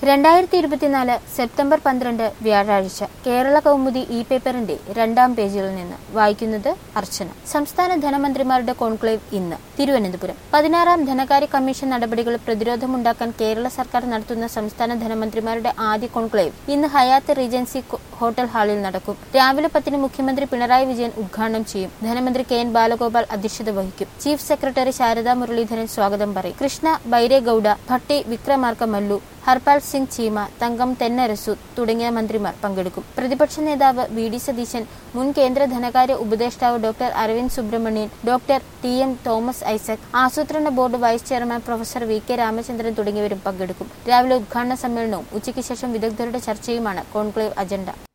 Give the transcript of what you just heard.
രണ്ടായിരത്തി ഇരുപത്തിനാല് സെപ്റ്റംബർ പന്ത്രണ്ട് വ്യാഴാഴ്ച കേരള കൗമുദി ഇ പേപ്പറിന്റെ രണ്ടാം പേജിൽ നിന്ന് വായിക്കുന്നത് അർച്ചന സംസ്ഥാന ധനമന്ത്രിമാരുടെ കോൺക്ലേവ് ഇന്ന് തിരുവനന്തപുരം പതിനാറാം ധനകാര്യ കമ്മീഷൻ നടപടികൾ പ്രതിരോധമുണ്ടാക്കാൻ കേരള സർക്കാർ നടത്തുന്ന സംസ്ഥാന ധനമന്ത്രിമാരുടെ ആദ്യ കോൺക്ലേവ് ഇന്ന് ഹയാത്ത് റീജൻസി കോ- ഹോട്ടൽ ഹാളിൽ നടക്കും രാവിലെ പത്തിന് മുഖ്യമന്ത്രി പിണറായി വിജയൻ ഉദ്ഘാടനം ചെയ്യും ധനമന്ത്രി കെ എൻ ബാലഗോപാൽ അധ്യക്ഷത വഹിക്കും ചീഫ് സെക്രട്ടറി ശാരദാ മുരളീധരൻ സ്വാഗതം പറയും കൃഷ്ണ ബൈരേഗൌഡ ഭട്ടി വിക്രമാർക്ക മല്ലു ഹർപാൽ സിംഗ് ചീമ തങ്കം തെന്നരസു തുടങ്ങിയ മന്ത്രിമാർ പങ്കെടുക്കും പ്രതിപക്ഷ നേതാവ് വി ഡി സതീശൻ മുൻ കേന്ദ്ര ധനകാര്യ ഉപദേഷ്ടാവ് doctor Arvind Subramanian doctor T M Thomas Isaac ആസൂത്രണ board vice chairman professor V K Ramachandran തുടങ്ങിയവരും പങ്കെടുക്കും രാവിലെ ഉദ്ഘാടന സമ്മേളനവും ഉച്ചയ്ക്ക് ശേഷം വിദഗ്ധരുടെ ചർച്ചയുമാണ് കോൺക്ലേവ് അജണ്ട